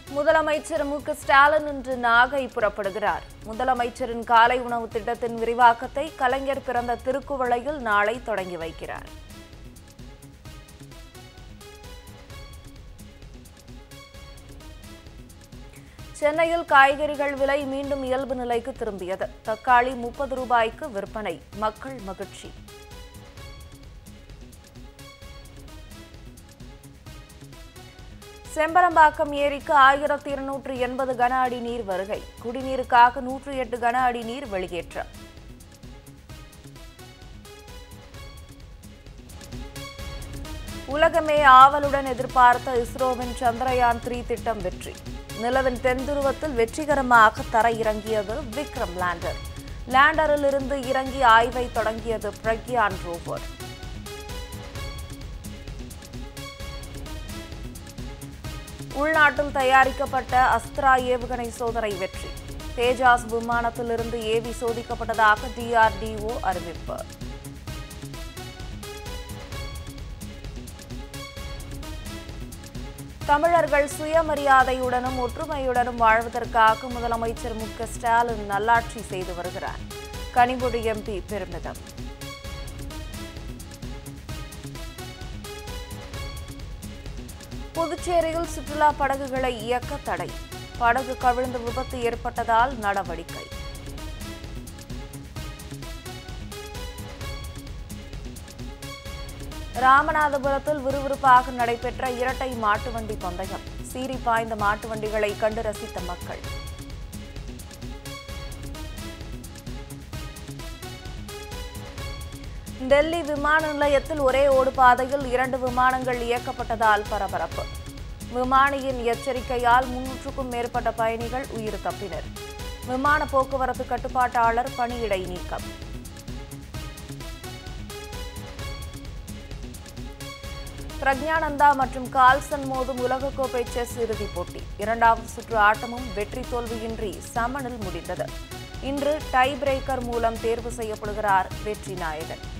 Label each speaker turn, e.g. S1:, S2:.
S1: முதலமைச்சர் மு க ஸ்டாலின் இன்று நாகை புறப்படுகிறார் முதலமைச்சரின் காலை உணவு திட்டத்தின் விரிவாக்கத்தை கலைஞர் பிறந்த திருக்குவளையில் நாளை தொடங்கி வைக்கிறார் சென்னையில் காய்கறிகள் விலை மீண்டும் இயல்பு நிலைக்கு திரும்பியது தக்காளி முப்பது ரூபாய்க்கு விற்பனை மக்கள் மகிழ்ச்சி செம்பரம்பாக்கம் ஏரிக்கு ஆயிரத்தி இருநூற்று எண்பது கன அடி நீர் வருகை குடிநீருக்காக நூற்று எட்டு கன அடி நீர் வெளியேற்றம் உலகமே ஆவலுடன் எதிர்பார்த்த இஸ்ரோவின் சந்திரயான் த்ரீ திட்டம் வெற்றி நிலவின் தென் துருவத்தில் வெற்றிகரமாக தரையிறங்கியது விக்ரம் லேண்டர் லேண்டரில் இருந்து இறங்கி ஆய்வை தொடங்கியது பிரக்யான் ரோவர் உள்நாட்டில் தயாரிக்கப்பட்ட அஸ்த்ரா ஏவுகணை சோதனை வெற்றி தேஜாஸ் விமானத்திலிருந்து ஏவி சோதிக்கப்பட்டதாக டிஆர்டிஓ அறிவிப்பு தமிழர்கள் சுயமரியாதையுடனும் ஒற்றுமையுடனும் வாழ்வதற்காக முதலமைச்சர் மு க ஸ்டாலின் நல்லாட்சி செய்து வருகிறார் கனிமொழி எம்பி பெருமிதம் புதுச்சேரியில் சுற்றுலா படகுகளை இயக்க தடை படகு கவிழ்ந்து விபத்து ஏற்பட்டதால் நடவடிக்கை ராமநாதபுரத்தில் விறுவிறுப்பாக நடைபெற்ற இரட்டை மாட்டு வண்டி பந்தயம் சீறி பாய்ந்த மாட்டு வண்டிகளை கண்டு ரசித்த மக்கள் டெல்லி விமான நிலையத்தில் ஒரே ஓடு பாதையில் இரண்டு விமானங்கள் இயக்கப்பட்டதால் பரபரப்பு விமானியின் எச்சரிக்கையால் முன்னூற்றுக்கும் மேற்பட்ட பயணிகள் உயிர் தப்பினர் விமான போக்குவரத்து கட்டுப்பாட்டாளர் பணியிடை நீக்கம் பிரக்ஞானந்தா மற்றும் கால்சன் மோதும் உலகக்கோப்பை செஸ் இறுதிப் போட்டி இரண்டாவது சுற்று ஆட்டமும் வெற்றி தோல்வியின்றி சமனில் முடிந்தது இன்று டை பிரேக்கர் மூலம் தேர்வு செய்யப்படுகிறார் வெற்றி நாயகன்